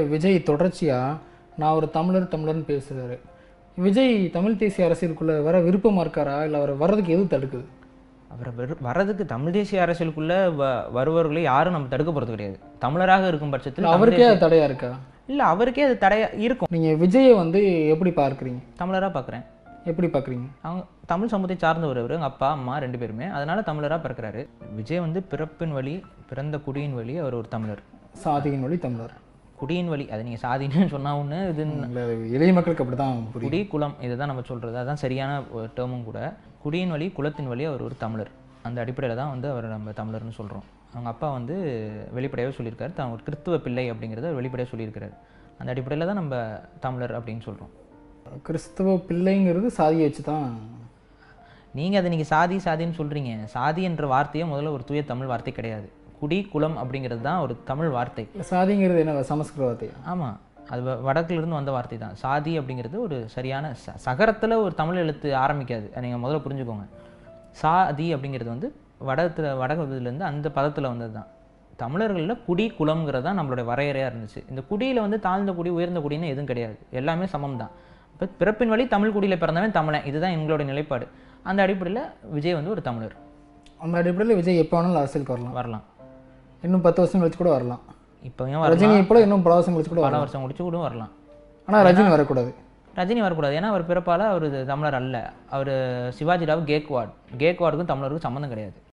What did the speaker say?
விஜய் தொடர்ச்சியாக நான் ஒரு தமிழர் தமிழர்னு பேசுகிறாரு விஜய் தமிழ் தேசிய அரசியலுக்குள்ளே வர விருப்பமாக இருக்காரா இல்லை அவர் வர்றதுக்கு எது தடுக்குது அவரை வெறு வர்றதுக்கு தமிழ் தேசிய அரசியலுக்குள்ள வ வருவர்களை யாரும் நம்ம தடுக்க போகிறது கிடையாது தமிழராக இருக்கும் பட்சத்தில் இல்லை அவருக்கே அது தடையாக இருக்கா இல்லை அவருக்கே அது தடையா இருக்கும் நீங்கள் விஜயை வந்து எப்படி பார்க்குறீங்க தமிழராக பார்க்குறேன் எப்படி பார்க்குறீங்க அவங்க தமிழ் சமூகத்தை சார்ந்தவர் அவர் எங்கள் அப்பா அம்மா ரெண்டு பேருமே அதனால தமிழராக பிறக்கிறாரு விஜய் வந்து பிறப்பின் வழி பிறந்த குடியின் வழி அவர் ஒரு தமிழர் சாதியின் வழி தமிழர் குடியின் வழி அது நீங்கள் சாதின்னு சொன்னா ஒன்று இது இல்லை அது எளிய மக்களுக்கு அப்படி தான் புரியும் குடி குலம் இதுதான் நம்ம சொல்கிறது அதுதான் சரியான டேர்மும் கூட குடியின் வழி குலத்தின் வழி அவர் ஒரு தமிழர் அந்த அடிப்படையில் தான் வந்து அவர் நம்ம தமிழர்னு சொல்கிறோம் அவங்க அப்பா வந்து வெளிப்படையாகவே சொல்லியிருக்காரு தான் ஒரு கிறிஸ்துவ பிள்ளை அப்படிங்கிறத அவர் வெளிப்படையாக சொல்லியிருக்காரு அந்த அடிப்படையில் தான் நம்ம தமிழர் அப்படின்னு சொல்கிறோம் கிறிஸ்துவ பிள்ளைங்கிறது சாதியை வச்சு தான் நீங்கள் அதை நீங்கள் சாதி சாதின்னு சொல்கிறீங்க சாதி என்ற வார்த்தையே முதல்ல ஒரு தூய தமிழ் வார்த்தை கிடையாது குடி குலம் அப்படிங்கிறது தான் ஒரு தமிழ் வார்த்தை சாதிங்கிறது என்ன சமஸ்கிருத வார்த்தையா ஆமாம் அது வ- வடக்கிலிருந்து வந்த வார்த்தை தான் சாதி அப்படிங்கிறது ஒரு சரியான ச சகரத்தில் ஒரு தமிழ் எழுத்து ஆரம்பிக்காது நீங்கள் முதல்ல புரிஞ்சுக்கோங்க சாதி அப்படிங்கிறது வந்து வடத்தில் வடகுலேருந்து அந்த பதத்தில் வந்தது தான் தமிழர்களில் குடி குலம்ங்கிறது தான் நம்மளுடைய வரையறையாக இருந்துச்சு இந்த குடியில் வந்து தாழ்ந்த குடி உயர்ந்த குடின்னு எதுவும் கிடையாது எல்லாமே சமம் தான் இப்போ பிறப்பின் வழி தமிழ் குடியில் பிறந்தவன் தமிழன் இதுதான் எங்களுடைய நிலைப்பாடு அந்த அடிப்படையில் விஜய் வந்து ஒரு தமிழர் அந்த அடிப்படையில் விஜய் எப்போ வேணாலும் அரசியலுக்கு வரலாம் வரலாம் இன்னும் பத்து வருஷம் கழிச்சு கூட வரலாம் இப்போயும் வரலாம் ரஜினி போல இன்னும் பல வருஷம் கழிச்சு கூட பல வரலாம் வருஷம் முடிச்சு கூட வரலாம் ஆனால் ரஜினி வரக்கூடாது ரஜினி வரக்கூடாது ஏன்னா அவர் பிறப்பால் அவர் தமிழர் அல்ல அவர் சிவாஜிராவ் கேக்வாட் கேக்வாடுக்கும் தமிழருக்கும் சம்மந்தம் கிடையாது